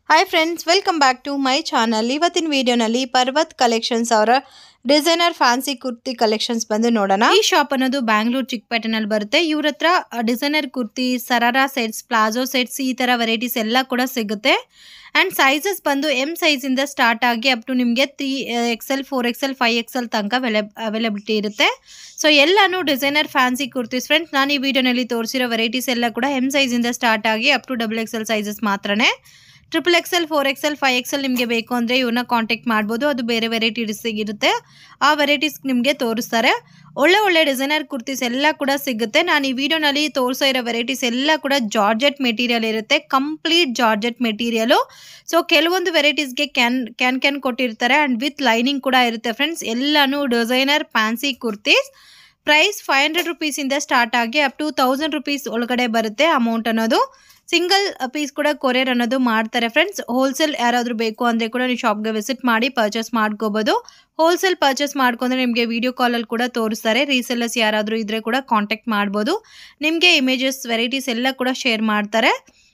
Hi friends welcome back to my channel ಇವತ್ತಿನ ವಿಡಿಯೋನಲ್ಲಿ Parvat collections ಅವರ ಡಿಸೈನರ್ ಫ್ಯಾನ್ಸಿ ಕುರ್ತಿ ಕಲೆಕ್ಷನ್ಸ್ ಬಂದು ನೋಡೋಣ ಈ ಶಾಪ್ ಅನ್ನೋದು ಬ್ಯಾಂಗ್ಳೂರ್ ಚಿಕ್ಕಪೇಟೆನಲ್ಲಿ ಬರುತ್ತೆ ಇವ್ರ ಹತ್ರ designer kurti sharara sets palazzo sets ಈ ತರ ವೆರೈಟೀಸ್ ಎಲ್ಲ ಕೂಡ ಸಿಗುತ್ತೆ ಅಂಡ್ ಸೈಜಸ್ ಬಂದು ಎಮ್ ಸೈಜ್ ಇಂದ ಸ್ಟಾರ್ಟ್ ಆಗಿ ಅಪ್ ಟು ನಿಮಗೆ three XL four XL five XL ತನಕ ಅವೈಲಬಿಲಿಟಿ ಇರುತ್ತೆ ಸೊ ಎಲ್ಲಾನು ಡಿಸೈನರ್ ಫ್ಯಾನ್ಸಿ ಕುರ್ತೀಸ್ ಫ್ರೆಂಡ್ಸ್ ನಾನು ಈ ವಿಡಿಯೋನಲ್ಲಿ ತೋರಿಸಿರೋ ವೆರೈಟೀಸ್ ಎಲ್ಲ ಕೂಡ ಎಮ್ ಸೈಜ್ ಇಂದ ಸ್ಟಾರ್ಟ್ ಆಗಿ up to double XL sizes ಮಾತ್ರನೇ triple XL four XL five XL ನಿಮಗೆ ಬೇಕು ಅಂದರೆ ಇವ್ರನ್ನ ಕಾಂಟ್ಯಾಕ್ಟ್ ಮಾಡ್ಬೋದು ಅದು ಬೇರೆ ವೆರೈಟೀಸ್ ಇರುತ್ತೆ ಆ ವೆರೈಟೀಸ್ ನಿಮಗೆ ತೋರಿಸ್ತಾರೆ ಒಳ್ಳೆ ಒಳ್ಳೆ ಡಿಸೈನರ್ ಕುರ್ತೀಸ್ ಎಲ್ಲ ಕೂಡ ಸಿಗುತ್ತೆ ನಾನು ಈ ವಿಡಿಯೋನಲ್ಲಿ ತೋರಿಸೋ ಇರೋ ವೆರೈಟೀಸ್ ಎಲ್ಲ ಕೂಡ ಜಾರ್ಜೆಟ್ ಮೆಟೀರಿಯಲ್ ಇರುತ್ತೆ ಕಂಪ್ಲೀಟ್ ಜಾರ್ಜೆಟ್ ಮೆಟೀರಿಯಲು ಸೊ ಕೆಲವೊಂದು ವೆರೈಟೀಸ್ಗೆ ಕ್ಯಾನ್ ಕ್ಯಾನ್ ಕ್ಯಾನ್ ಕೊಟ್ಟಿರ್ತಾರೆ ಆ್ಯಂಡ್ ವಿತ್ ಲೈನಿಂಗ್ ಕೂಡ ಇರುತ್ತೆ ಫ್ರೆಂಡ್ಸ್ ಎಲ್ಲಾನು designer fancy kurtis price five hundred ರುಪೀಸಿಂದ ಸ್ಟಾರ್ಟ್ ಆಗಿ ಅಪ್ ಟು ತೌಸಂಡ್ ರುಪೀಸ್ ಒಳಗಡೆ ಬರುತ್ತೆ ಅಮೌಂಟ್ ಅನ್ನೋದು ಸಿಂಗಲ್ ಪೀಸ್ ಕೂಡ ಕೊರಿಯರ್ ಅನ್ನೋದು ಮಾಡ್ತಾರೆ ಫ್ರೆಂಡ್ಸ್ ಹೋಲ್ಸೇಲ್ ಯಾರಾದರೂ ಬೇಕು ಅಂದರೆ ಕೂಡ ನೀವು ಶಾಪ್ಗೆ ವಿಸಿಟ್ ಮಾಡಿ ಪರ್ಚೇಸ್ ಮಾಡ್ಕೋಬೋದು ಹೋಲ್ಸೇಲ್ ಪರ್ಚೇಸ್ ಮಾಡ್ಕೊಂಡ್ರೆ ನಿಮಗೆ ವಿಡಿಯೋ ಕಾಲಲ್ಲಿ ಕೂಡ ತೋರಿಸ್ತಾರೆ ರೀಸೆಲ್ಲರ್ಸ್ ಯಾರಾದರೂ ಇದ್ದರೆ ಕೂಡ ಕಾಂಟ್ಯಾಕ್ಟ್ ಮಾಡ್ಬೋದು ನಿಮಗೆ ಇಮೇಜಸ್ ವೆರೈಟೀಸ್ ಎಲ್ಲ ಕೂಡ ಶೇರ್ ಮಾಡ್ತಾರೆ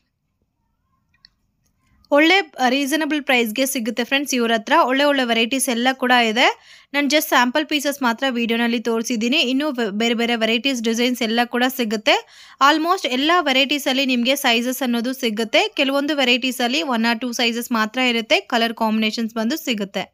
ಒಳ್ಳೆ ರೀಸನಬಲ್ ಪ್ರೈಸ್ಗೆ ಸಿಗುತ್ತೆ ಫ್ರೆಂಡ್ಸ್ ಇವ್ರ ಹತ್ರ ಒಳ್ಳೆ ಒಳ್ಳೆ ವೆರೈಟೀಸ್ ಎಲ್ಲ ಕೂಡ ಇದೆ ನಾನು ಜಸ್ಟ್ ಸ್ಯಾಂಪಲ್ ಪೀಸಸ್ ಮಾತ್ರ ವಿಡಿಯೋನಲ್ಲಿ ತೋರಿಸಿದ್ದೀನಿ ಇನ್ನೂ ಬೇರೆ ಬೇರೆ ವೆರೈಟೀಸ್ ಡಿಸೈನ್ಸ್ ಎಲ್ಲ ಕೂಡ ಸಿಗುತ್ತೆ ಆಲ್ಮೋಸ್ಟ್ ಎಲ್ಲ ವೆರೈಟೀಸಲ್ಲಿ ನಿಮಗೆ ಸೈಜಸ್ ಅನ್ನೋದು ಸಿಗುತ್ತೆ ಕೆಲವೊಂದು ವೆರೈಟೀಸಲ್ಲಿ ಒನ್ ಆರ್ ಟೂ ಸೈಜಸ್ ಮಾತ್ರ ಇರುತ್ತೆ ಕಲರ್ ಕಾಂಬಿನೇಷನ್ಸ್ ಬಂದು ಸಿಗುತ್ತೆ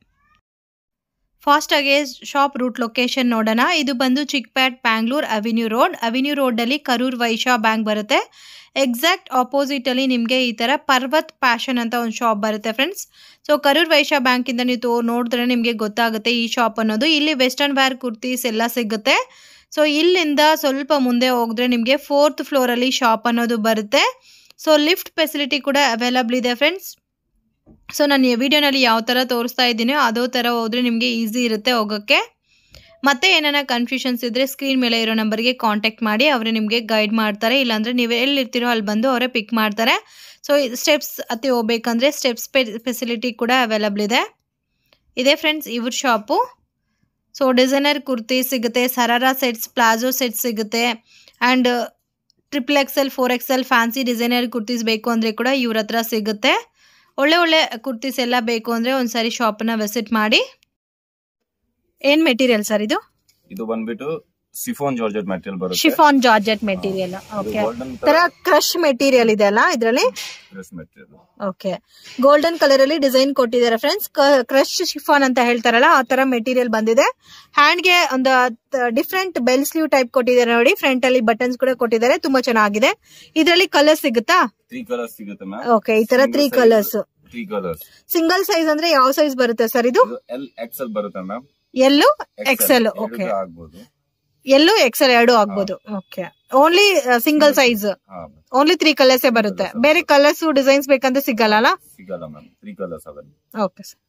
ಫಾಸ್ಟಾಗಿ ಶಾಪ್ ರೂಟ್ ಲೊಕೇಶನ್ ನೋಡೋಣ ಇದು ಬಂದು Chickpet Bangalore avenue road avenue ರೋಡಲ್ಲಿ ಕರೂರ್ ವೈಶಾ ಬ್ಯಾಂಕ್ ಬರುತ್ತೆ ಎಕ್ಸಾಕ್ಟ್ ಆಪೋಸಿಟಲ್ಲಿ ನಿಮಗೆ ಈ ಥರ ಪರ್ವತ್ ಪ್ಯಾಷನ್ ಅಂತ ಒಂದು ಶಾಪ್ ಬರುತ್ತೆ ಫ್ರೆಂಡ್ಸ್ ಸೊ ಕರೂರ್ ವೈಶಾ ಬ್ಯಾಂಕಿಂದ ನೀವು ತೋ ನೋಡಿದ್ರೆ ನಿಮಗೆ ಗೊತ್ತಾಗುತ್ತೆ ಈ ಶಾಪ್ ಅನ್ನೋದು ಇಲ್ಲಿ ವೆಸ್ಟರ್ನ್ ವೇರ್ ಕುರ್ತೀಸ್ ಎಲ್ಲ ಸಿಗುತ್ತೆ ಸೊ ಇಲ್ಲಿಂದ ಸ್ವಲ್ಪ ಮುಂದೆ ಹೋಗಿದ್ರೆ ನಿಮಗೆ ಫೋರ್ತ್ ಫ್ಲೋರಲ್ಲಿ ಶಾಪ್ ಅನ್ನೋದು ಬರುತ್ತೆ ಸೊ ಲಿಫ್ಟ್ ಫೆಸಿಲಿಟಿ ಕೂಡ ಅವೈಲಬಲ್ ಇದೆ ಫ್ರೆಂಡ್ಸ್ ಸೊ ನಾನು ಈ ವಿಡಿಯೋನಲ್ಲಿ ಯಾವ ಥರ ತೋರಿಸ್ತಾ ಇದ್ದೀನೋ ಅದೇ ಥರ ಹೋದರೆ ನಿಮಗೆ ಈಸಿ ಇರುತ್ತೆ ಹೋಗೋಕ್ಕೆ ಮತ್ತೆ ಏನಾರ ಕನ್ಫ್ಯೂಷನ್ಸ್ ಇದ್ದರೆ ಸ್ಕ್ರೀನ್ ಮೇಲೆ ಇರೋ ನಂಬರ್ಗೆ ಕಾಂಟ್ಯಾಕ್ಟ್ ಮಾಡಿ ಅವರೇ ನಿಮಗೆ ಗೈಡ್ ಮಾಡ್ತಾರೆ ಇಲ್ಲಾಂದರೆ ನೀವು ಎಲ್ಲಿರ್ತೀರೋ ಅಲ್ಲಿ ಬಂದು ಅವರೇ ಪಿಕ್ ಮಾಡ್ತಾರೆ ಸೊ ಸ್ಟೆಪ್ಸ್ ಹತ್ತಿ ಹೋಗ್ಬೇಕಂದ್ರೆ ಸ್ಟೆಪ್ಸ್ ಫೆಸಿಲಿಟಿ ಕೂಡ ಅವೈಲಬಲ್ ಇದೆ ಇದೆ ಫ್ರೆಂಡ್ಸ್ ಇವ್ರ ಶಾಪು ಸೊ ಡಿಸೈನರ್ ಕುರ್ತಿ ಸಿಗುತ್ತೆ ಸರಾರಾ ಸೆಟ್ಸ್ ಪ್ಲಾಜೋ ಸೆಟ್ಸ್ ಸಿಗುತ್ತೆ and triple XL four XL fancy designer kurtis ಬೇಕು ಅಂದರೆ ಕೂಡ ಇವ್ರ ಹತ್ರ ಸಿಗುತ್ತೆ ಒಳ್ಳೆ ಒಳ್ಳೆ ಕುರ್ತೀಸ್ ಎಲ್ಲ ಬೇಕು ಅಂದರೆ ಒಂದ್ಸರಿ ಶಾಪನ್ನ ವಿಸಿಟ್ ಮಾಡಿ ಏನ್ ಮೆಟೀರಿಯಲ್ ಸರ್ ಇದು ಇದು ಬಂದ್ಬಿಟ್ಟು ಸಿಫೋನ್ ಜಾರ್ಜೆಟ್ ಮೆಟೀರಿಯಲ್ ಬರುತ್ತೆ chiffon georgette material okay golden ತರ ಕ್ರಶ್ ಮೆಟೀರಿಯಲ್ ಇದೆ ಅಲ್ಲ ಇದರಲ್ಲಿ dress material okay golden colour ಅಲ್ಲಿ ಡಿಸೈನ್ ಕೊಟ್ಟಿದ್ದಾರೆ ಫ್ರೆಂಡ್ಸ್ ಕ್ರಶ್ ಶಿಫಾನ್ ಅಂತ ಹೇಳ್ತಾರಲ್ಲ ಆ ತರ ಮೆಟೀರಿಯಲ್ ಬಂದಿದೆ ಹ್ಯಾಂಡ್ ಗೆ ಒಂದು ಡಿಫ್ರೆಂಟ್ ಬೆಲ್ ಸ್ಲೀವ್ ಟೈಪ್ ಕೊಟ್ಟಿದ್ದಾರೆ ನೋಡಿ ಫ್ರಂಟ್ ಅಲ್ಲಿ ಬಟನ್ಸ್ ಕೂಡ ಕೊಟ್ಟಿದ್ದಾರೆ ತುಂಬಾ ಚೆನ್ನಾಗಿದೆ ಇದರಲ್ಲಿ ಕಲರ್ ಸಿಗುತ್ತಾ ತ್ರೀ ಕಲರ್ಸ್ ಸಿಗುತ್ತೆ ಮ್ಯಾಮ್ ಓಕೆ ಈ ತರ three colours three colours single size ಅಂದ್ರೆ ಯಾವ ಸೈಜ್ ಬರುತ್ತೆ ಸರ್ ಇದು ಇದು ಎಲ್ ಎಕ್ಸೆಲ್ ಬರುತ್ತೆ ಮ್ಯಾಮ್ ಎಲ್ಲೂ ಎಕ್ಸೆಲ್ ಓಕೆ ಆಗ್ಬೋದು ಎಲ್ಲೂ ಎಕ್ಸೆಲ್ ಎರಡು ಆಗ್ಬೋದು ಓಕೆ ಓನ್ಲಿ ಸಿಂಗಲ್ ಸೈಜ್ ಹಾ ಓನ್ಲಿ ತ್ರೀ ಕಲರ್ಸ್ ಬರುತ್ತೆ ಬೇರೆ ಕಲರ್ಸ್ ಡಿಸೈನ್ಸ್ ಬೇಕಂತ ಸಿಗಲ್ಲ ಅಲ್ಲ ಸಿಗಲ್ಲ ಮ್ಯಾಮ್ ತ್ರೀ ಕಲರ್ಸ್ ಅವೆ ಓಕೆ ಸರ್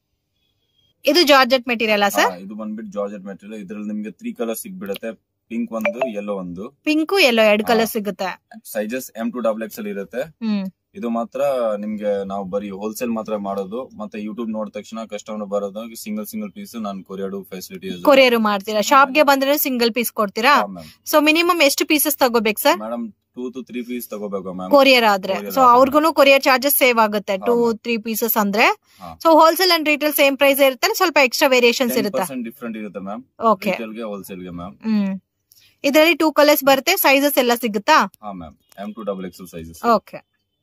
ಇದು ಜಾರ್ಜೆಟ್ ಮೆಟೀರಿಯಲ್ ಸರ್ ಇದು ಬಂದ್ಬಿಟ್ಟು ಜಾರ್ಜೆಟ್ ಮೆಟೀರಿಯಲ್ ಇದ್ರಲ್ಲಿ ನಿಮ್ಗೆ ತ್ರೀ ಕಲರ್ಸ್ ಸಿಗ್ಬಿಡುತ್ತೆ ಪಿಂಕ್ ಒಂದು ಯೆಲ್ಲೋ ಒಂದು ಪಿಂಕು ಎಲ್ಲೋ ಎರಡು ಕಲರ್ ಸಿಗುತ್ತೆ sizes M to double XL ಇರುತ್ತೆ ಹ್ಮ್ ಇದು ಮಾತ್ರ ನಿಮ್ಗೆ ನಾವು ಬರೀ ಹೋಲ್ಸೇಲ್ ಮಾತ್ರ ಮಾಡೋದು ಮತ್ತೆ ಯೂಟ್ಯೂಬ್ ನೋಡಿದ ತಕ್ಷಣ ಕಸ್ಟಮರ್ ಬರೋದು ಸಿಂಗಲ್ ಸಿಂಗಲ್ ಪೀಸ್ ನಾನು ಕೊರಿಯಾಡು ಫೆಸಿಲಿಟಿ ಕೊರಿಯರ್ ಮಾಡ್ತೀರಾ ಶಾಪ್ ಗೆ ಬಂದ್ರೆ ಸಿಂಗಲ್ ಪೀಸ್ ಕೊಡ್ತೀರಾ ಸೊ ಮಿನಿಮಮ್ ಎಷ್ಟು ಪೀಸಸ್ ತಗೋಬೇಕು sir madam two to three piece ತಗೋಬೇಕು ಮ್ಯಾಮ್ ಕೊರಿಯರ್ ಆದ್ರೆ Courier ಸೊ ಆದ್ರೆ. ಅವ್ರಿಗೂ ಕೊರಿಯರ್ ಚಾರ್ಜಸ್ ಸೇವ್ ಆಗುತ್ತೆ ಟೂ ಹಾ, ma'am. ತ್ರೀ ಪೀಸಸ್ ಅಂದ್ರೆ ಹಾ. So wholesale and retail same price ಇರುತ್ತೆ ಸ್ವಲ್ಪ ಎಕ್ಸ್ಟ್ರಾ ವೇರಿಯೇಷನ್ಸ್ ಇರುತ್ತೆ ಡಿಫ್ರೆಂಟ್ ಇರುತ್ತೆ ಮ್ಯಾಮ್ ಓಕೆ ಗೆ ಹೋಲ್ಸೇಲ್ ಗೆ ಮ್ಯಾಮ್ ಹ್ಮ್ ಇದರಲ್ಲಿ ಟೂ ಕಲರ್ಸ್ ಬರುತ್ತೆ ಸೈಜಸ್ ಎಲ್ಲ ಸಿಗುತ್ತಾ ಹಾ ma'am M to double XL sizes okay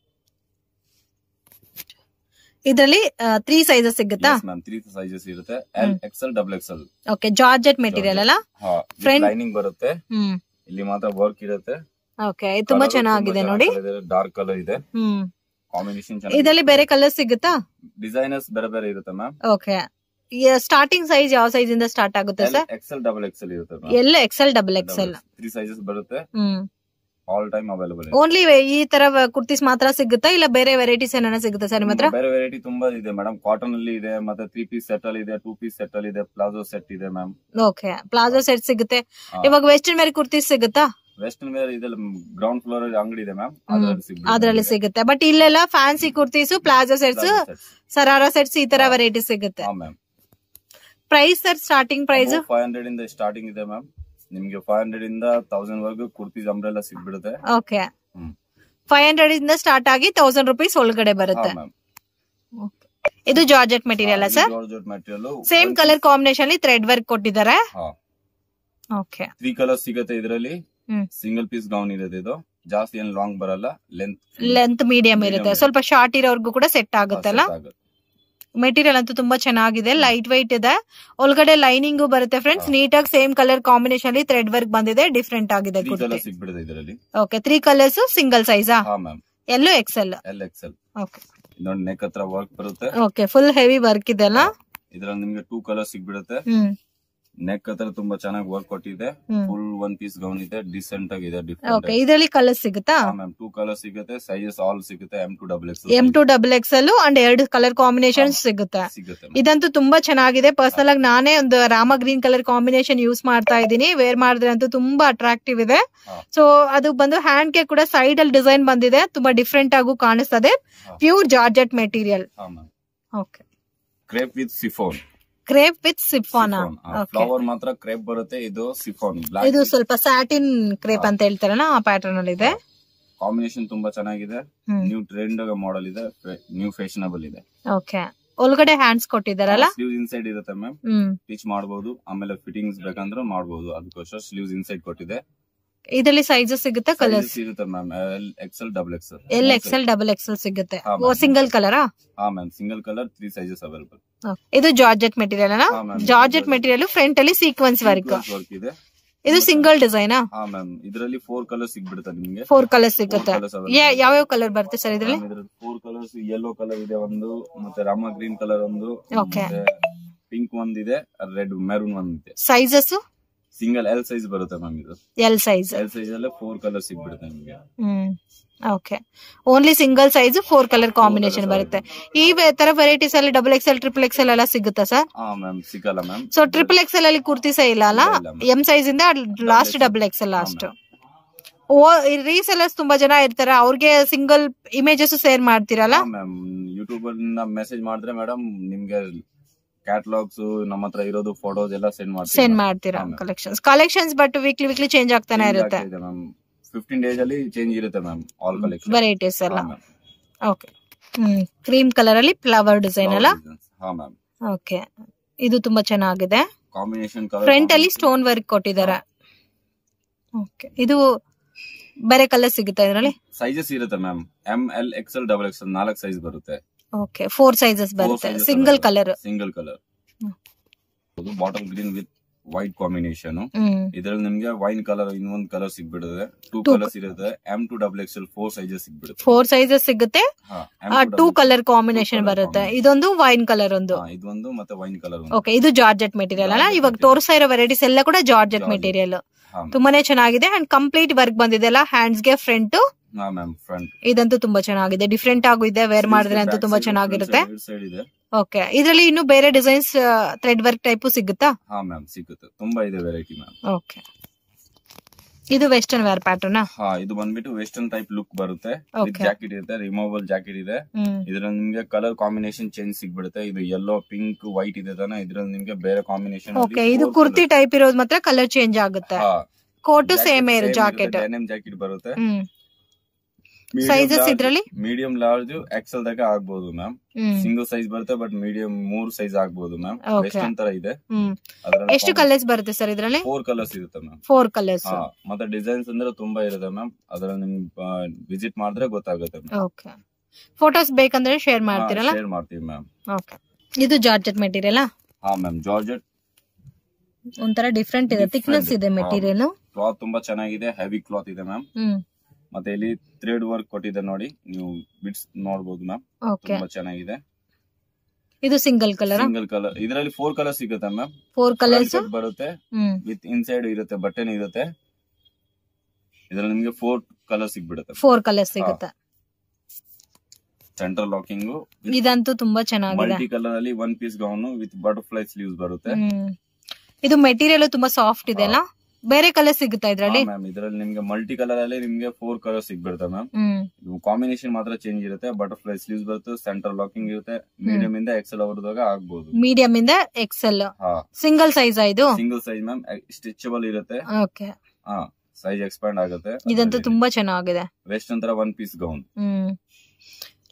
ಇದರಲ್ಲಿ ತ್ರೀ ಸೈಜಸ್ ಸಿಗುತ್ತಾ ಮ್ಯಾಮ್ ತ್ರೀ ಸೈಜಸ್ ಇರುತ್ತೆ L XL double XL okay georgette material ಅಲ್ಲ ಹಾ Front- ಲೈನಿಂಗ್ ಬರುತ್ತೆ ಹ್ಮ್ ಇಲ್ಲಿ ಮಾತ್ರ ವರ್ಕ್ ಇರುತ್ತೆ ಓಕೆ ತುಂಬಾ ಚೆನ್ನಾಗಿದೆ ನೋಡಿ ಡಾರ್ಕ್ ಕಲರ್ ಇದೆ ಹ್ಮ್ ಕಾಂಬಿನೇಷನ್ ಇದರಲ್ಲಿ ಬೇರೆ ಕಲರ್ ಸಿಗುತ್ತಾ ಡಿಸೈನರ್ಸ್ ಬೇರೆ ಬೇರೆ ಇರುತ್ತೆ ಮ್ಯಾಮ್ ಓಕೆ ಸ್ಟಾರ್ಟಿಂಗ್ ಸೈಜ್ ಯಾವ ಸೈಜ್ ಇಂದ ಸ್ಟಾರ್ಟ್ ಆಗುತ್ತೆ ಸರ್ ಎಕ್ಸೆಲ್ ಡಬಲ್ ಎಕ್ಸೆಲ್ ಇರುತ್ತೆ ಎಲ್ಲ XL double XL three sizes ಬರುತ್ತೆ hmm all time available only ಈ ತರ ಕುರ್ತೀಸ್ ಮಾತ್ರ ಸಿಗುತ್ತಾ ಇಲ್ಲ ಬೇರೆ ವೆರೈಟೀಸ್ ಏನಾರ ಸಿಗುತ್ತಾ ಸರ್ ನಿಮ್ಮ ಹತ್ರ ಬೇರೆ ವೆರೈಟಿ ತುಂಬಾ ಇದೆ ಮೇಡಮ್ ಕಾಟನ್ ಅಲ್ಲಿ ಇದೆ ಮತ್ತೆ ತ್ರೀ ಪೀಸ್ ಸೆಟ್ ಅಲ್ಲಿ ಇದೆ ಟೂ ಪೀಸ್ ಸೆಟ್ ಅಲ್ಲಿ ಇದೆ ಪ್ಲಾಜೋ ಸೆಟ್ ಇದೆ ಮ್ಯಾಮ್ ಓಕೆ ಪ್ಲಾಜೋ ಸೆಟ್ ಸಿಗುತ್ತೆ ಹಾ. ಇವಾಗ ವೆಸ್ಟರ್ನ್ ವೇರ್ ಕುರ್ತೀಸ್ ಸಿಗುತ್ತಾ ವೆಸ್ಟರ್ನ್ ವೇರ್ ಇದೆ ಗ್ರೌಂಡ್ ಫ್ಲೋರ್ ಅಲ್ಲಿ ಅಂಗಡಿ ಇದೆ ಮ್ಯಾಮ್ ಅದ್ರಲ್ಲಿ ಸಿಗುತ್ತೆ ಬಟ್ ಇಲ್ಲೆಲ್ಲ fancy kurtis palazzo sets sharara sets ಈ ತರ ವೆರೈಟಿ ಸಿಗುತ್ತೆ ಹಾ ma'am price sir starting price five hundred ಇಂದ ಸ್ಟಾರ್ಟಿಂಗ್ ಇದೆ ಮ್ಯಾಮ್ ನಿಮ್ಗೆ ಫೈವ್ ಹಂಡ್ರೆಡ್ ಇಂದ ತೌಸಂಡ್ ವರ್ಗು ಕುರ್ತೀಸ್ ಅಂಬ್ರೆಲ್ಲ ಸಿಗ್ಬಿಡುತ್ತೆ ಓಕೆ ಹ್ಮ್ ಫೈವ್ ಹಂಡ್ರೆಡ್ ಇಂದ ಸ್ಟಾರ್ಟ್ ಆಗಿ ತೌಸಂಡ್ ರುಪೀಸ್ ಒಳಗಡೆ ಹಾ ಬರುತ್ತೆ ಮ್ಯಾಮ್ ಇದು georgette material sir georgette material same colour combination ಅಲ್ಲಿ ಥ್ರೆಡ್ ವರ್ಕ್ ಕೊಟ್ಟಿದ್ದಾರೆ ಹಾ ಓಕೆ ತ್ರೀ ಕಲರ್ ಸಿಗತ್ತೆ ಇದರಲ್ಲಿ ಹ್ಮ್. ಸಿಂಗಲ್ ಪೀಸ್ ಗೌನ್ ಇರುತ್ತೆ ಇದು ಜಾಸ್ತಿ ಏನ್ ಲಾಂಗ್ ಬರಲ್ಲ ಲೆಂತ್ ಲೆಂತ್ ಮೀಡಿಯಂ ಇರುತ್ತೆ Medium ಸ್ವಲ್ಪ ಶಾರ್ಟ್ ಇರೋರ್ಗೂ ಕೂಡ ಸೆಟ್ ಆಗುತ್ತಲ್ಲ ಮೆಟೀರಿಯಲ್ ಅಂತೂ ತುಂಬಾ ಚೆನ್ನಾಗಿದೆ ಲೈಟ್ ವೈಟ್ ಇದೆ ಒಳಗಡೆ ಲೈನಿಂಗ್ ಬರುತ್ತೆ ಫ್ರೆಂಡ್ಸ್ ಹಾ. ನೀಟಾಗಿ ಸೇಮ್ ಕಲರ್ ಕಾಂಬಿನೇಷನ್ ಅಲ್ಲಿ ಥ್ರೆಡ್ ವರ್ಕ್ ಬಂದಿದೆ ಡಿಫ್ರೆಂಟ್ ಆಗಿದೆ ತ್ರೀ ಕುರ್ತಿ ಕಲರ್ ಸಿಗ್ಬಿಡುತ್ತೆ ಇದರಲ್ಲಿ ಓಕೆ ತ್ರೀ ಕಲರ್ಸ್ ಸಿಂಗಲ್ ಸೈಜಾ ಹಾ ಮ್ಯಾಮ್ ಎಲ್ಲೋ ಎಕ್ಸೆಲ್ ಎಲ್ ಎಕ್ಸೆಲ್ ಓಕೆ ಇನ್ನೊಂದು ನೆಕ್ ಹತ್ರ ವರ್ಕ್ ಬರುತ್ತೆ ಓಕೆ ಫುಲ್ ಹೆವಿ ವರ್ಕ್ ಇದೆ ಅಲ್ಲ ಇದ್ರಲ್ಲಿ ನಿಮ್ಗೆ ಟೂ ಕಲರ್ ಸಿಗ್ಬಿಡುತ್ತೆ ಹ್ಮ್ ನೆಕ್ ಹತ್ರ ತುಂಬಾ ಚೆನ್ನಾಗಿ ವರ್ಕ್ ಕೊಟ್ಟಿದೆ hmm full one piece gown ಇದೆ ಡಿಸೆಂಟ್ ಆಗಿದೆ ಓಕೆ ಡಿಫ್ರೆಂಟ್ ಇದರಲ್ಲಿ ಕಲರ್ ಸಿಗುತ್ತಾ ಮ್ಯಾಮ್ ಟೂ ಕಲರ್ ಸಿಗುತ್ತೆ ಸೈಜಸ್ ಆಲ್ ಸಿಗುತ್ತೆ M to double X M to double XL and ಎರಡು ಕಲರ್ ಕಾಂಬಿನೇಷನ್ ಸಿಗುತ್ತೆ ಸಿಗುತ್ತೆ ಇದಂತೂ ತುಂಬಾ ಚೆನ್ನಾಗಿದೆ ಪರ್ಸನಲ್ ಆಗಿ ನಾನೇ ಒಂದು rama green colour combination use ಮಾಡ್ತಾ ಇದ್ದೀನಿ ವೇರ್ ಮಾಡಿದ್ರೆ ಅಂತೂ ತುಂಬಾ ಅಟ್ರಾಕ್ಟಿವ್ ಇದೆ ಹಾ. ಸೊ ಅದು ಬಂದು ಹ್ಯಾಂಡ್ ಗೆ ಕೂಡ ಸೈಡ್ ಅಲ್ಲಿ ಡಿಸೈನ್ ಬಂದಿದೆ ತುಂಬಾ ಡಿಫ್ರೆಂಟ್ ಆಗು ಕಾಣಿಸ್ತದೆ ಹಾ. ಪ್ಯೂರ್ ಜಾರ್ಜೆಟ್ ಮೆಟೀರಿಯಲ್ ಹಾ ma'am okay crepe with chiffon crepe with ಸಿಫಾನಾ ಓಕೆ ಫ್ಲವರ್ ಮಾತ್ರ ಕ್ರೇಪ್ ಬರುತ್ತೆ ಇದು ಸಿಫೋನ್ ಇದು ಬ್ಲಾಕ್ ಸ್ವಲ್ಪ ಸ್ಯಾಟಿನ್ ಕ್ರೇಪ್ ಹಾ. ಅಂತ ಹೇಳ್ತಾರಲ್ಲ ಆ ಪ್ಯಾಟರ್ನ್ ಅಲ್ಲಿ ಇದೆ ಕಾಂಬಿನೇಷನ್ ತುಂಬಾ ಚೆನ್ನಾಗಿದೆ ಹ್ಮ್ ನ್ಯೂ ಟ್ರೆಂಡ್ ಮಾಡೆಲ್ ಇದೆ ನ್ಯೂ ಫ್ಯಾಷನಬಲ್ ಇದೆ ಓಕೆ ಒಳಗಡೆ ಹ್ಯಾಂಡ್ಸ್ ಕೊಟ್ಟಿದಾರಲ್ಲ ಸ್ಲೀವ್ಸ್ ಇನ್ಸೈಡ್ ಇರುತ್ತೆ ಮ್ಯಾಮ್ ಹ್ಮ್ ಸ್ಟಿಚ್ ಮಾಡಬಹುದು ಆಮೇಲೆ ಫಿಟ್ಟಿಂಗ್ಸ್ ಬೇಕಂದ್ರೆ ಮಾಡಬಹುದು ಅದಕ್ಕೋಸ್ಕರ ಸ್ಲೀವ್ಸ್ ಇನ್ಸೈಡ್ ಕೊಟ್ಟಿದೆ ಇದರಲ್ಲಿ ಸೈಜಸ್ ಸಿಗುತ್ತೆ ಕಲರ್ಸ್ Sizes ಇರುತ್ತೆ ma'am L XL double XL L XL double XL ಸಿಗುತ್ತೆ ಹಾ, ಓ ma'am. ಸಿಂಗಲ್ ಕಲರಾ ಹಾ ma'am single colour three sizes available ಇದು ಜಾರ್ಜೆಟ್ ಮೆಟೀರಿಯಲ್ ಅಲ್ಲ ಹಾ, ma'am. ಜಾರ್ಜೆಟ್ ಮೆಟೀರಿಯಲ್ ಫ್ರಂಟ್ ಅಲ್ಲಿ ಸೀಕ್ವೆನ್ಸ್ ವರ್ಕ್ ವರ್ಕ್ ಇದೆ ಇದು ಸಿಂಗಲ್ ಡಿಸೈನಾ ಹಾ ಮ್ಯಾಮ್ ಇದರಲ್ಲಿ ಫೋರ್ ಕಲರ್ ಸಿಗ್ಬಿಡುತ್ತೆ ನಿಮ್ಗೆ ಫೋರ್ ಕಲರ್ ಸಿಗುತ್ತೆ Four colours available. ಯಾ- ಯಾವ್ಯಾವ ಕಲರ್ ಬರುತ್ತೆ ಸರ್ ಇದ್ರಲ್ಲಿ ಫೋರ್ ಕಲರ್ಸ್ ಯೆಲ್ಲೋ ಕಲರ್ ಇದೆ ಒಂದು ಮತ್ತೆ ರಾಮ ಗ್ರೀನ್ ಕಲರ್ ಒಂದು Okay. ಪಿಂಕ್ ಒಂದಿದೆ ರೆಡ್ ಮೆರೂನ್ ಒಂದಿದೆ ಸೈಜಸ್ ಸಿಂಗಲ್ ಎಲ್ ಸೈಜ್ ಬರುತ್ತೆ ಮ್ಯಾಮ್ ಇದು ಎಲ್ ಸೈಜ್ ಎಲ್ ಸೈಜ್ ಅಲ್ಲೇ ಫೋರ್ ಕಲರ್ ಸಿಗ್ಬಿಡುತ್ತೆ ನಿಮ್ಗೆ hmm okay only single size four colour combination ಬರುತ್ತೆ ಈ ವೆ- ತರ ವೆರೈಟೀಸ್ ಅಲ್ಲಿ ಡಬಲ್ ಎಕ್ಸೆಲ್ ಟ್ರಿಪಲ್ ಎಕ್ಸೆಲ್ ಎಲ್ಲ ಸಿಗುತ್ತಾ ಸರ್ ಹಾ ಮ್ಯಾಮ್ ಸಿಗಲ್ಲ ಮ್ಯಾಮ್ ಸೊ ಟ್ರಿಪಲ್ ಎಕ್ಸೆಲ್ ಅಲ್ಲಿ ಕುರ್ತೀಸ ಇಲ್ಲ ಅಲ್ಲ ಇಲ್ಲ, ಇಲ್ಲ. ಎಂ ಸೈಜ್ ಇಂದ ಲಾಸ್ಟ್ ಡಬಲ್ ಎಕ್ಸೆಲ್ ಲಾಸ್ಟ್ ಓ ರೀಸೆಲ್ಲರ್ಸ್ ತುಂಬಾ ಜನ ಇರ್ತಾರೆ ಅವ್ರಿಗೆ ಸಿಂಗಲ್ ಇಮೇಜಸ್ ಶೇರ್ ಮಾಡ್ತೀರಲ್ಲ ಮ್ಯಾಮ್ ಯೂಟ್ಯೂಬ್ ಇಂದ ಮೆಸೇಜ್ ಮಾಡಿದ್ರೆ ಮೇಡಮ್ ನಿಮ್ಗೆ ಕ್ಯಾಟಲಾಗ್ಸ್ ನಮ್ಮ ಹತ್ರ ಇರೋದು ಫೋಟೋಸ್ ಎಲ್ಲ ಸೆಂಡ್ ಮಾಡ್ತೀವಿ ಸೆಂಡ್ ಮಾಡ್ತೀರಾ ಹಾ, ma'am. Collections collections but weekly weekly change ಆಗ್ತಾನೆ ಇರುತ್ತೆ ಮ್ಯಾಮ್ ಫಿಫ್ಟೀನ್ ಡೇಸ್ ಅಲ್ಲಿ ಚೇಂಜ್ ಇರುತ್ತೆ ಮ್ಯಾಮ್ ಆಲ್ ಕಲೆಕ್ಷನ್ ವೆರೈಟೀಸ್ ಎಲ್ಲ ಓಕೆ ಹ್ಮ್ ಕ್ರೀಮ್ ಕಲರ್ ಅಲ್ಲಿ ಫ್ಲವರ್ ಡಿಸೈನ್ ಅಲ್ಲ ಹಾ ಮ್ಯಾಮ್ ಓಕೆ ಇದು ತುಂಬಾ ಚೆನ್ನಾಗಿದೆ ಕಾಂಬಿನೇಷನ್ ಕಲರ್ ಫ್ರಂಟ್ ಅಲ್ಲಿ ಸ್ಟೋನ್ ವರ್ಕ್ ಕೊಟ್ಟಿದ್ದಾರೆ ಓಕೆ ಇದು ಬೇರೆ ಕಲರ್ ಸಿಗುತ್ತೆ ಇದರಲ್ಲಿ ಸೈಜಸ್ ಇರುತ್ತೆ ma'am M L XL double XL ನಾಲ್ಕು ಸೈಜ್ ಬರುತ್ತೆ ಓಕೆ ಫೋರ್ ಸೈಜಸ್ ಬರುತ್ತೆ single colour single colour hmm. Bottle green with white combination hmm ಇದ್ರಲ್ಲಿ ನಿಮ್ಗೆ ವೈನ್ ಕಲರ್ ಇನ್ನೊಂದ್ ಕಲರ್ ಸಿಗ್ಬಿಡುತ್ತೆ ಟೂ Two ಕಲರ್ಸ್ ಇರುತ್ತೆ M to double XL four sizes ಸಿಗ್ಬಿಡುತ್ತೆ four sizes ಸಿಗುತ್ತೆ ಹಾ, M to to double colour combination colour ಬರುತ್ತೆ combination. ಇದೊಂದು ವೈನ್ ಕಲರ್ ಒಂದು ಹಾ, ಇದೊಂದು ಮತ್ತೆ ವೈನ್ ಕಲರ್ ಓಕೆ ಇದು ಜಾರ್ಜೆಟ್ ಮೆಟೀರಿಯಲ್ ಅಲ್ಲ Georgette ಇವಾಗ material. ತೋರಿಸ್ತಾ ಇರೋ ವೆರೈಟೀಸ್ ಎಲ್ಲ ಕೂಡ ಜಾರ್ಜೆಟ್ Georgette. ಮೆಟೀರಿಯಲ್ ತುಂಬಾನೇ ಚೆನ್ನಾಗಿದೆ ಅಂಡ್ ಕಂಪ್ಲೀಟ್ ವರ್ಕ್ ಬಂದಿದೆ ಅಲ್ಲ ಹ್ಯಾಂಡ್ಸ್ ಗೆ ಫ್ರಂಟ್ ಹಾ ಮ್ಯಾಮ್ ಫ್ರಂಟ್ ಇದಂತೂ ತುಂಬಾ ಚೆನ್ನಾಗಿದೆ ಡಿಫ್ರೆಂಟ್ ಆಗು ಇದೆ ವೇರ್ ಮಾಡಿದ್ರೆ ಅಂತೂ ತುಂಬಾ ಚೆನ್ನಾಗಿರುತ್ತೆ ಸೈಡ್ ಇದೆ ಓಕೆ ಇದರಲ್ಲಿ ಇನ್ನು ಬೇರೆ ಡಿಸೈನ್ಸ್ ಥ್ರೆಡ್ ವರ್ಕ್ ಟೈಪ್ ಸಿಗುತ್ತಾ ಹಾ ಮ್ಯಾಮ್ ಸಿಗುತ್ತೆ ತುಂಬಾ ಇದೆ ವೆರೈಟಿ ಮ್ಯಾಮ್ ಓಕೆ ಇದು ವೆಸ್ಟರ್ನ್ ವೇರ್ ಪ್ಯಾಟರ್ನ್ ಹಾ ಇದು ಬಂದ್ಬಿಟ್ಟು ವೆಸ್ಟರ್ನ್ ಟೈಪ್ ಲುಕ್ ಬರುತ್ತೆ ವಿತ್ Okay. ಜಾಕೆಟ್ ಇರುತ್ತೆ ರಿಮೂವಬಲ್ ಜಾಕೆಟ್ ಇದೆ ಹ್ಮ್ ಇದ್ರಲ್ಲಿ ನಿಮ್ಗೆ ಕಲರ್ ಕಾಂಬಿನೇಷನ್ ಚೇಂಜ್ ಸಿಗ್ಬಿಡುತ್ತೆ ಇದು ಯೆಲ್ಲೋ ಪಿಂಕ್ ವೈಟ್ ಇದೆ ತಾನೆ ಇದ್ರಲ್ಲಿ ನಿಮ್ಗೆ ಬೇರೆ ಕಾಂಬಿನೇಷನ್ ಓಕೆ ಇದು ಕುರ್ತಿ ಟೈಪ್ ಇರೋದು ಮಾತ್ರ ಕಲರ್ ಚೇಂಜ್ ಆಗುತ್ತೆ ಕೋಟ್ ಸೇಮ್ ಇರೋ ಜಾಕೆಟ್ ಡೆನಿಮ್ ಜಾಕೆಟ್ ಬರುತ್ತೆ ಹ್ಮ್ ಸೈಜಸ್ ಇದ್ರಲ್ಲಿ ಮೀಡಿಯಂ ಲಾರ್ಜ್ ಎಕ್ಸೆಲ್ ದಾಗ ಆಗ್ಬಹುದು ಮ್ಯಾಮ್ ಹ್ಮ್ ಸಿಂಗಲ್ ಸೈಜ್ ಬರುತ್ತೆ ಬಟ್ ಮೀಡಿಯಂ ಮೂರ್ ಸೈಜ್ ಆಗ್ಬಹುದು ಮ್ಯಾಮ್ Okay. ವೆಸ್ಟರ್ನ್ ತರ ಇದೆ ಹ್ಮ್ ಎಷ್ಟು ಕಲರ್ಸ್ ಬರುತ್ತೆ ಸರ್ ಇದ್ರಲ್ಲಿ ಫೋರ್ ಕಲರ್ಸ್ ಇರುತ್ತೆ ಮ್ಯಾಮ್ ಫೋರ್ ಕಲರ್ಸ್ ಹಾ ಮತ್ತೆ ಡಿಸೈನ್ಸ್ ಅಂದ್ರೆ ತುಂಬಾ ಇರುತ್ತೆ ಮ್ಯಾಮ್ ಅದ್ರಲ್ಲಿ ನಿಮ್ ವಿಸಿಟ್ ಮಾಡಿದ್ರೆ ಗೊತ್ತಾಗುತ್ತೆ ಓಕೆ ಫೋಟೋಸ್ ಬೇಕಂದ್ರೆ ಶೇರ್ ಮಾಡ್ತೀರಲ್ಲ ಶೇರ್ ಮಾಡ್ತೀವಿ ಮ್ಯಾಮ್ ಓಕೆ ಇದು ಜಾರ್ಜೆಟ್ ಮೆಟೀರಿಯಲ್ ಹಾ ಮ್ಯಾಮ್ ಜಾರ್ಜೆಟ್ ಒಂಥರ ಡಿಫ್ರೆಂಟ್ ಇದೆ Different. ಥಿಕ್ನೆಸ್ ಇದೆ ಹಾ. ಮೆಟೀರಿಯಲ್ ಕ್ಲಾತ್ ತುಂಬಾ ಚೆನ್ನಾಗಿದೆ ಹೆವಿ ಕ್ಲಾತ್ ಇದೆ ಮ್ಯಾಮ್ ಹ್ಮ್ ಮತ್ತೆ ಇಲ್ಲಿ ಥ್ರೆಡ್ ವರ್ಕ್ ಕೊಟ್ಟಿದೆ ನೋಡಿ ನೀವು ಬಿಟ್ಸ್ ನೋಡಬಹುದು ಮ್ಯಾಮ್ ಓಕೆ ತುಂಬಾ ಚೆನ್ನಾಗಿದೆ ಇದು ಸಿಂಗಲ್ ಕಲರ್ ಸಿಂಗಲ್ ಕಲರ್ ಇದರಲ್ಲಿ ಫೋರ್ ಕಲರ್ ಸಿಗುತ್ತೆ ಮ್ಯಾಮ್ ಫೋರ್ ಕಲರ್ಸ್ ಬರುತ್ತೆ ಹ್ಮ್ ವಿತ್ ಇನ್ಸೈಡ್ ಇರುತ್ತೆ ಬಟನ್ ಇರುತ್ತೆ ಇದ್ರಲ್ಲಿ ನಿಮ್ಗೆ ಫೋರ್ ಕಲರ್ ಸಿಗ್ಬಿಡುತ್ತೆ ಫೋರ್ ಕಲರ್ಸ್ ಸಿಗುತ್ತೆ ಸೆಂಟ್ರಲ್ ಲಾಕಿಂಗ್ ಇದಂತೂ ತುಂಬಾ ಚೆನ್ನಾಗಿದೆ ಮಲ್ಟಿ ಕಲರ್ ಅಲ್ಲಿ one piece gown with butterfly sleeves ಬರುತ್ತೆ ಹ್ಮ್ ಇದು ಮೆಟೀರಿಯಲ್ ತುಂಬಾ ಸಾಫ್ಟ್ ಇದೆ ಅಲ್ಲ ಬೇರೆ ಕಲರ್ ಸಿಗುತ್ತಾ ಇದ್ರಲ್ಲಿ ಮ್ಯಾಮ್ ಇದರಲ್ಲಿ ನಿಮ್ಗೆ ಮಲ್ಟಿ ಕಲರ್ ಅಲ್ಲಿ ನಿಮ್ಗೆ ಫೋರ್ ಕಲರ್ ಸಿಗ್ಬಿಡುತ್ತೆ ಮ್ಯಾಮ್ ಹ್ಮ್ ಕಾಂಬಿನೇಷನ್ ಮಾತ್ರ ಚೇಂಜ್ ಇರುತ್ತೆ ಬಟರ್ಫ್ಲೈ ಸ್ಲೀವ್ಸ್ ಬರುತ್ತೆ ಸೆಂಟ್ರಲ್ ಲಾಕಿಂಗ್ ಇರುತ್ತೆ ಮೀಡಿಯಂ ಇಂದ ಎಕ್ಸೆಲ್ ಅವರದಾಗ ಆಗ್ಬಹುದು ಮೀಡಿಯಂ ಇಂದ ಎಕ್ಸೆಲ್ ಹಾ ಸಿಂಗಲ್ ಸೈಜ್ ಇದು ಸಿಂಗಲ್ ಸೈಜ್ ಮ್ಯಾಮ್ ಸ್ಟಿಚಬಲ್ ಇರುತ್ತೆ ಓಕೆ ಹಾ ಸೈಜ್ ಎಕ್ಸ್ಪ್ಯಾಂಡ್ ಆಗುತ್ತೆ ಇದಂತೂ ತುಂಬಾ ಚೆನ್ನಾಗಿದೆ ವೆಸ್ಟ್ ಅಂತರ one piece gown hmm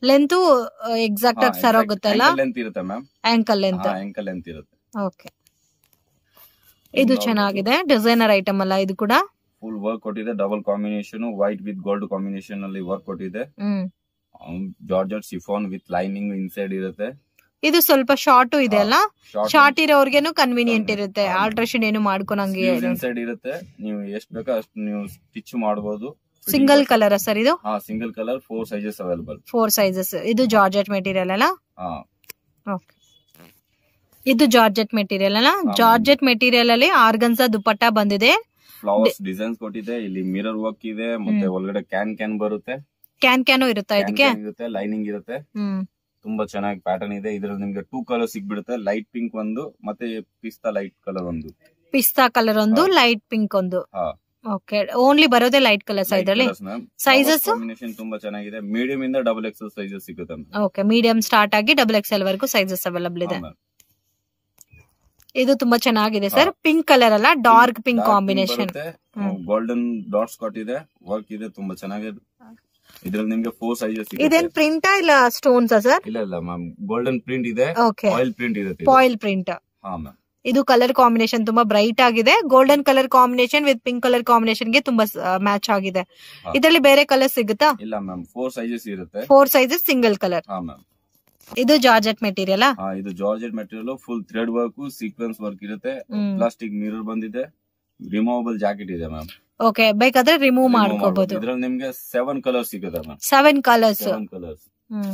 length exact ಆಗಿ ಸರ್ ಹೋಗುತ್ತಲ್ಲ ಲೆಂತ್ ಇರುತ್ತೆ ma'am ankle length ankle length ಇರುತ್ತೆ ಓಕೆ ಇದು ಚೆನ್ನಾಗಿದೆ ಡಿಸೈನರ್ ಐಟಮ್ ಅಲ್ಲ ಇದು ಕೂಡ ಫುಲ್ ವರ್ಕ್ ಕೊಟ್ಟಿದೆ double combination white with gold combination ಅಲ್ಲಿ ವರ್ಕ್ ಕೊಟ್ಟಿದೆ hmm georgette chiffon with lining inside ಇರುತ್ತೆ ಇದು ಸ್ವಲ್ಪ ಶಾರ್ಟ್ ಇದೆ ಅಲ್ಲ Short ಶಾರ್ಟ್ ಇರೋರ್ಗೆನು ಕನ್ವೀನಿಯಂಟ್ ಇರುತ್ತೆ ಆಲ್ಟ್ರೇಷನ್ ಏನು ಮಾಡ್ಕೊಳಂಗೆ ಇನ್ಸೈಡ್ ಇರುತ್ತೆ ನೀವು ಎಷ್ಟು ಬೇಕೋ ಅಷ್ಟು ನೀವು ಸ್ಟಿಚ್ ಮಾಡಬಹುದು ಸಿಂಗಲ್ ಕಲರ್ ಸರ್ ಇದು ಹಾ single colour four sizes available four sizes ಇದು ಜಾರ್ಜೆಟ್ ಮೆಟೀರಿಯಲ್ ಅಲ್ಲ ಹಾ ಓಕೆ ಇದು ಜಾರ್ಜೆಟ್ ಮೆಟೀರಿಯಲ್ ಅಲ್ಲ ಜಾರ್ಜೆಟ್ ಮೆಟೀರಿಯಲ್ ಅಲ್ಲಿ ಆರ್ಗನ್ಸಾ ದುಪಟ್ಟ ಬಂದಿದೆ ಫ್ಲವರ್ಸ್ ಡಿಸೈನ್ಸ್ ಕೊಟ್ಟಿದೆ ಇಲ್ಲಿ ಮಿರರ್ ವರ್ಕ್ ಇದೆ ಮತ್ತೆ ಒಳಗಡೆ ಕ್ಯಾನ್ ಕ್ಯಾನ್ ಬರುತ್ತೆ ಕ್ಯಾನ್ ಕ್ಯಾನು ಇರುತ್ತಾ Can ಇದಕ್ಕೆ can ಇರುತ್ತೆ ಲೈನಿಂಗ್ ಇರುತ್ತೆ ಹ್ಮ್ ತುಂಬಾ ಚೆನ್ನಾಗಿ ಪ್ಯಾಟರ್ನ್ ಇದೆ ಇದ್ರಲ್ಲಿ ನಿಮ್ಗೆ ಟೂ ಕಲರ್ ಸಿಗ್ಬಿಡುತ್ತೆ ಲೈಟ್ ಪಿಂಕ್ ಒಂದು ಮತ್ತೆ ಪಿಸ್ತಾ ಲೈಟ್ ಕಲರ್ ಒಂದು ಪಿಸ್ತಾ ಕಲರ್ ಒಂದು ಲೈಟ್ ಪಿಂಕ್ ಒಂದು ಹಾ ಓಕೆ ಓನ್ಲಿ ಬರೋದೇ ಲೈಟ್ ಕಲರ್ಸ್ ಇದ್ರಲ್ಲಿ Sizes? ಕಾಂಬಿನೇಷನ್ ತುಂಬಾ ಚೆನ್ನಾಗಿದೆ ಮೀಡಿಯಂ ಇಂದ ಡಬಲ್ ಎಕ್ಸೆಲ್ ಸೈಜಸ್ ಸಿಗುತ್ತೆ ma'am. ಓಕೆ ಮೀಡಿಯಂ ಸ್ಟಾರ್ಟ್ ಆಗಿ ಡಬಲ್ ಎಕ್ಸ್ ವರೆಗೂ ಸೈಜಸ್ ಅವೈಲಬಲ್ ಇದೆ ಹಾ, ma'am. ಇದು ತುಂಬಾ ಚೆನ್ನಾಗಿದೆ ಸರ್ ಪಿಂಕ್ ಕಲರ್ ಅಲ್ಲ dark pink Dark pink combination ಬರುತ್ತೆ ಹ್ಮ್. ಗೋಲ್ಡನ್ ಡಾಟ್ಸ್ ಕೊಟ್ಟಿದೆ ವರ್ಕ್ ಇದೆ ತುಂಬಾ ಚೆನ್ನಾಗಿದೆ ಇದ್ರಲ್ಲಿ ನಿಮ್ಗೆ ಫೋರ್ ಸೈಜಸ್ ಇದೇನ್ ಪ್ರಿಂಟಾ ಇಲ್ಲ ಸ್ಟೋನ್ಸ್ ಸರ್ ಇಲ್ಲ ಇಲ್ಲ ಮ್ಯಾಮ್ ಗೋಲ್ಡನ್ ಪ್ರಿಂಟ್ ಇದೆ ಓಕೆ ಆಯಿಲ್ ಪ್ರಿಂಟ್ ಇರುತ್ತೆ ಇದು. ಫಾಯಿಲ್ ಪ್ರಿಂಟ್ ಹಾ ಮ್ಯಾಮ್ ಇದು ಕಲರ್ ಕಾಂಬಿನೇಷನ್ ತುಂಬಾ ಬ್ರೈಟ್ ಆಗಿದೆ golden colour combination with pink colour combination ಗೆ ತುಂಬಾ ಮ್ಯಾಚ್ ಆಗಿದೆ ಹಾ. ಇದರಲ್ಲಿ ಬೇರೆ ಕಲರ್ ಸಿಗುತ್ತಾ ಇಲ್ಲ ಮ್ಯಾಮ್ ಫೋರ್ ಸೈಜಸ್ ಇರುತ್ತೆ ಫೋರ್ ಸೈಜಸ್ ಸಿಂಗಲ್ ಕಲರ್ ಹಾ ಮ್ಯಾಮ್ ಇದು ಜಾರ್ಜೆಟ್ ಮೆಟೀರಿಯಲ್ ಹಾ ಇದು georgette material full thread work sequence work ಇರುತ್ತೆ ಹ್ಮ್. ಪ್ಲಾಸ್ಟಿಕ್ ಮಿರರ್ ಬಂದಿದೆ ರಿಮೂವಬಲ್ ಜಾಕೆಟ್ ಇದೆ ಮ್ಯಾಮ್ ಓಕೆ ಬೇಕಾದ್ರೆ ರಿಮೂವ್ ಮಾಡ್ಕೋಬಹುದು ಇದ್ರಲ್ಲಿ ನಿಮ್ಗೆ ಸೆವೆನ್ ಕಲರ್ ಸಿಗುತ್ತೆ ma'am seven colours seven colours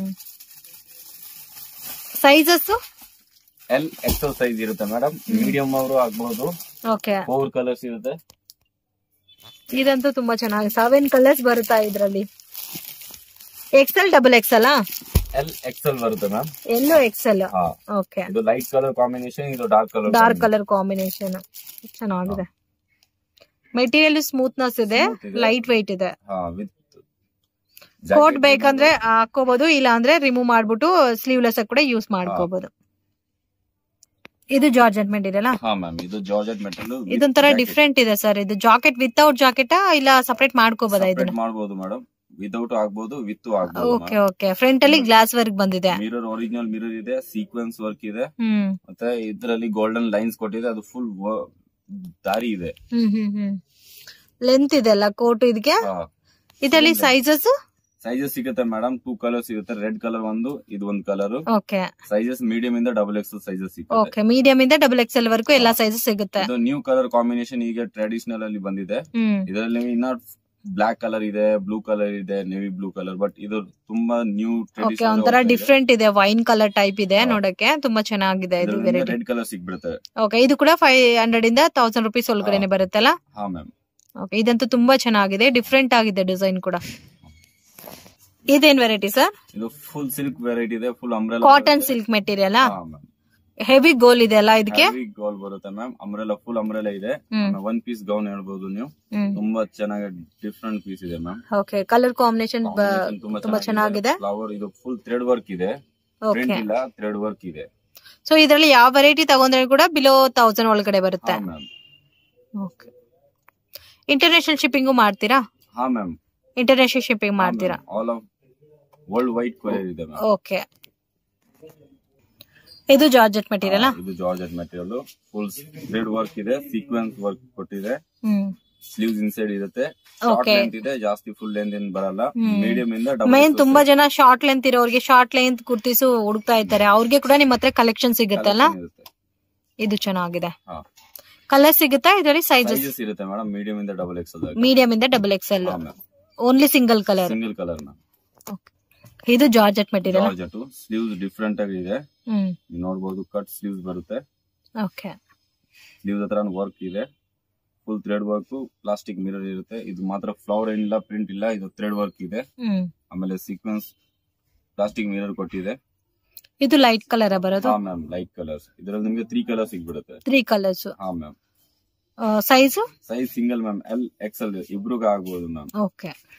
sizes L XL size ಇರುತ್ತೆ ಮೇಡಮ್ ಮೀಡಿಯಂ ಅವರು ಆಗ್ಬಹುದು ಓಕೆ ಫೋರ್ ಕಲರ್ಸ್ ಇರುತ್ತೆ ಇದಂತೂ ತುಂಬಾ ಚೆನ್ನಾಗಿ ಸೆವೆನ್ ಕಲರ್ಸ್ ಬರುತ್ತಾ ಇದ್ರಲ್ಲಿ XL double XL L XL ಬರುತ್ತೆ ಮ್ಯಾಮ್ ಎಲ್ಲೋ ಎಕ್ಸೆಲ್ ಹಾ ಓಕೆ ಇದು ಲೈಟ್ ಕಲರ್ ಕಾಂಬಿನೇಷನ್ ಇದು dark colour dark colour combination ಚೆನ್ನಾಗಿದೆ ಮೆಟೀರಿಯಲ್ ಸ್ಮೂತ್ನೆಸ್ ಇದೆ Smooth ಇದೆ. ಲೈಟ್ ವೈಟ್ ಇದೆ ಹಾ ವಿತ್ ಕೋಟ್ ಬೇಕಂದ್ರೆ ಹಾಕೋಬಹುದು ಇಲ್ಲ ಅಂದ್ರೆ ರಿಮೂವ್ ಮಾಡ್ಬಿಟ್ಟು ಸ್ಲೀವ್ಲೆಸ್ ಕೂಡ ಯೂಸ್ ಮಾಡ್ಕೋಬಹುದು ಇದು ಜಾರ್ಜೆಟ್ ಮೆಟೀರಿಯಲ್ ಹಾ ಮ್ಯಾಮ್ ಇದು ಜಾರ್ಜೆಟ್ ಮೆಟಲ್ ಇದೊಂಥರ ಡಿಫ್ರೆಂಟ್ ಇದೆ ಸರ್ ಇದು ಜಾಕೆಟ್ ವಿತೌಟ್ ಜಾಕೆಟ್ ಇಲ್ಲ ಸಪರೇಟ್ ಮಾಡ್ಕೋಬಹುದಾ ಇದನ್ನ ಮಾಡಬಹುದು ಮೇಡಮ್ ವಿತೌಟ್ ಆಗ್ಬಹುದು ವಿತ್ ಆಗ್ಬಹುದು ಓಕೆ ಓಕೆ ಫ್ರಂಟ್ ಅಲ್ಲಿ ಗ್ಲಾಸ್ ವರ್ಕ್ ಬಂದಿದೆ ಮಿರರ್ ಒರಿಜಿನಲ್ ಮಿರರ್ ಇದೆ ಸೀಕ್ವೆನ್ಸ್ ವರ್ಕ್ ಇದೆ ಹ್ಮ್ ಮತ್ತೆ ಇದರಲ್ಲಿ ಗೋಲ್ಡನ್ ಲೈನ್ಸ್ ಕೊಟ್ಟಿದೆ ಅದು ಫುಲ್ ದಾರಿ ಇದೆ ಹ್ಮ್ ಹ್ಮ್ ಹ್ಮ್ ಲೆಂತ್ ಇದೆ ಅಲ್ಲ ಕೋಟ್ ಇದಕ್ಕೆ ಹಾ ಇದರಲ್ಲಿ ಸೈಜಸ್ ಸೈಜಸ್ ಸಿಗುತ್ತೆ ಮೇಡಮ್ ಟೂ ಕಲರ್ ಸಿಗುತ್ತೆ ರೆಡ್ ಕಲರ್ ಒಂದು ಇದು ಒಂದು ಕಲರ್ ಓಕೆ ಸೈಜಸ್ ಮೀಡಿಯಂ ಇಂದ ಡಬಲ್ ಎಕ್ಸ್ ಸೈಜಸ್ ಸಿಗುತ್ತೆ ಓಕೆ ಮೀಡಿಯಂ ಇಂದ ಡಬಲ್ ಎಕ್ಸ್ ಎಲ್ ವರೆಗೂ ಎಲ್ಲಾ ಸೈಜಸ್ ಸಿಗುತ್ತೆ ಇದು ನ್ಯೂ ಕಲರ್ ಕಾಂಬಿನೇಷನ್ ಈಗ ಟ್ರೆಡಿಷನಲ್ ಅಲ್ಲಿ ಬಂದಿದೆ ಹ್ಮ್ ಇದರಲ್ಲಿ ಇನ್ನ ಬ್ಲಾಕ್ ಕಲರ್ ಇದೆ ಬ್ಲೂ ಕಲರ್ ಇದೆ ನೇವಿ ಬ್ಲೂ ಕಲರ್ ಬಟ್ ಇದು ತುಂಬಾ ನ್ಯೂ ಓಕೆ ಒಂಥರ ಡಿಫ್ರೆಂಟ್ ಇದೆ ವೈನ್ ಕಲರ್ ಟೈಪ್ ಇದೆ ನೋಡಕ್ಕೆ ತುಂಬಾ ಚೆನ್ನಾಗಿದೆ ಇದು ವೆರೈಟಿ ರೆಡ್ ಕಲರ್ ಸಿಗ್ಬಿಡುತ್ತೆ ಓಕೆ ಇದು ಕೂಡ ಫೈವ್ ಹಂಡ್ರೆಡ್ ಇಂದ ತೌಸಂಡ್ ರುಪೀಸ್ ಒಳಗಡೆನೆ ಬರುತ್ತಲ್ಲ ಹಾ ಮ್ಯಾಮ್ ಓಕೆ ಇದಂತೂ ತುಂಬಾ ಚೆನ್ನಾಗಿದೆ ಡಿಫ್ರೆಂಟ್ ಆಗಿದೆ ಡಿಸೈನ್ ಕೂಡ ಇದೇನ್ ವೆರೈಟಿ ಸರ್ ಇದು ಫುಲ್ ಸಿಲ್ಕ್ ವೆರೈಟಿ ಇದೆ full umbrella cotton silk material ಹಾ ಮ್ಯಾಮ್ ಹೆವಿ ಗೋಲ್ ಇದೆ ಅಲ್ಲ ಇದಕ್ಕೆ ಗೋಲ್ ಬರುತ್ತೆ ಮ್ಯಾಮ್ ಅಂಬ್ರೆಲಾ ಫುಲ್ ಅಂಬ್ರೆಲಾ ಇದೆ ಹ್ಮ್ ಒನ್ ಪೀಸ್ ಗೌನ್ ಹೇಳ್ಬೋದು ನೀವು ಹ್ಮ್ ತುಂಬಾ ಚೆನ್ನಾಗಿ ಡಿಫ್ರೆಂಟ್ ಪೀಸ್ ಇದೆ ಮ್ಯಾಮ್ ಓಕೆ ಕಲರ್ ಕಾಂಬಿನೇಷನ್ ತುಂಬಾ ಚೆನ್ನಾಗಿದೆ ಫ್ಲವರ್ ಇದು ಫುಲ್ ಥ್ರೆಡ್ ವರ್ಕ್ ಇದೆ ಪ್ರಿಂಟ್ ಓಕೆ ಇಲ್ಲ ಥ್ರೆಡ್ ವರ್ಕ್ ಇದೆ ಸೊ ಇದರಲ್ಲಿ ಯಾವ ವೆರೈಟಿ ತಗೊಂಡ್ರೆ ಕೂಡ ಬಿಲೋ ತೌಸಂಡ್ ಒಳಗಡೆ ಬರುತ್ತೆ ಹಾ ಮ್ಯಾಮ್ ಓಕೆ ಇಂಟರ್ನ್ಯಾಷನಲ್ ಶಿಪ್ಪಿಂಗು ಮಾಡ್ತೀರಾ ಹಾ ಮ್ಯಾಮ್ ಇಂಟರ್ನ್ಯಾಷನಲ್ ಶಿಪ್ಪಿಂಗ್ ಮಾಡ್ತೀರಾ all of world wide courier ಇದೆ ಮ್ಯಾಮ್ ಓಕೆ ಇದು ಜಾರ್ಜೆಟ್ ಮೆಟೀರಿಯಲ್ ಇದು georgette material full thread work ಇದೆ ಸೀಕ್ವೆನ್ಸ್ ವರ್ಕ್ ಕೊಟ್ಟಿದೆ ಹ್ಮ್ ಸ್ಲೀವ್ಸ್ ಇನ್ಸೈಡ್ ಇರುತ್ತೆ ಶಾರ್ಟ್ Okay. ಲೆಂತ್ ಇದೆ ಜಾಸ್ತಿ ಫುಲ್ ಲೆಂತ್ ಏನ್ ಬರಲ್ಲ ಹ್ಮ್. ಮೀಡಿಯಂ ಇಂದ ಮೇನ್ ಡಬಲ್ ತುಂಬಾ ಜನ ಶಾರ್ಟ್ ಲೆಂತ್ ಇರೋರಿಗೆ ಶಾರ್ಟ್ ಲೆಂತ್ ಕುರ್ತೀಸು ಹುಡುಕ್ತಾ ಇರ್ತಾರೆ ಅವ್ರಿಗೆ ಕೂಡ ನಿಮ್ಮ ಹತ್ರ ಕಲೆಕ್ಷನ್ ಸಿಗುತ್ತಲ್ಲ ಇರುತ್ತೆ ಇದು ಚೆನ್ನಾಗಿದೆ ಹಾ ಕಲರ್ ಸಿಗುತ್ತಾ ಇದರಲ್ಲಿ ಸೈಜಸ್ ಸೈಜಸ್ ಇರುತ್ತೆ ಮೇಡಮ್ ಮೀಡಿಯಂ ಇಂದ ಡಬಲ್ ಎಕ್ಸ್ ಮೀಡಿಯಂ ಇಂದ double X L only single colour single colour ma'am ಇದು georgette material georgette sleeves different ಆಗಿ ಇದೆ ಹ್ಮ್ ನೀವು ನೋಡಬಹುದು ಕಟ್ ಸ್ಲೀವ್ಸ್ ಬರುತ್ತೆ ಓಕೆ ಸ್ಲೀವ್ಸ್ ಹತ್ರ ವರ್ಕ್ ಇದೆ full thread work plastic mirror ಇರುತ್ತೆ ಇದು ಮಾತ್ರ ಫ್ಲವರ್ ಏನಿಲ್ಲ ಪ್ರಿಂಟ್ ಇಲ್ಲ ಇದು ಥ್ರೆಡ್ ವರ್ಕ್ ಇದೆ ಹ್ಮ್ ಆಮೇಲೆ ಸೀಕ್ವೆನ್ಸ್ ಪ್ಲಾಸ್ಟಿಕ್ ಮಿರರ್ ಕೊಟ್ಟಿದೆ ಇದು ಲೈಟ್ ಕಲರ್ ಬರೋದು ಹಾ ಮ್ಯಾಮ್ ಲೈಟ್ ಕಲರ್ಸ್ ಇದರಲ್ಲಿ ನಿಮ್ಗೆ ತ್ರೀ ಕಲರ್ ಸಿಗ್ಬಿಡುತ್ತೆ ತ್ರೀ ಕಲರ್ಸ್ ಹಾ ma'am size size single ma'am L XL ಇಬ್ರಿಗೂ ಆಗ್ಬೋದು ಮ್ಯಾಮ್ ಓಕೆ